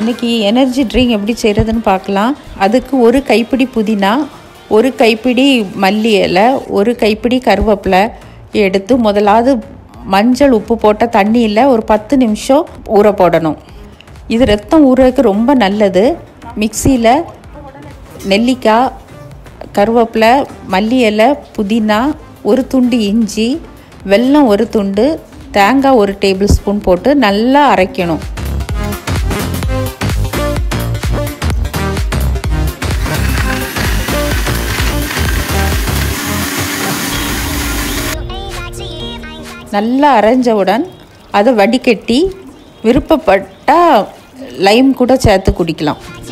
இன்றைக்கி energy drink எப்படி செய்கிறதுன்னு பார்க்கலாம் அதுக்கு ஒரு கைப்பிடி புதினா ஒரு கைப்பிடி மல்லி இலை ஒரு கைப்பிடி கருவேப்பிலை எடுத்து முதலாவது மஞ்சள் உப்பு போட்ட தண்ணியில் ஒரு பத்து நிமிஷம் ஊற போடணும் இது ரத்தம் ஊறதுக்கு ரொம்ப நல்லது மிக்சியில் நெல்லிக்காய் கருவேப்பிலை மல்லி இலை புதினா ஒரு துண்டு இஞ்சி வெல்லம் ஒரு துண்டு தேங்காய் ஒரு டேபிள் ஸ்பூன் போட்டு நல்லா அரைக்கணும் நல்லா அரைஞ்சவுடன் அதை வடிகட்டி விருப்பப்பட்டால் லைம் கூட சேர்த்து குடிக்கலாம்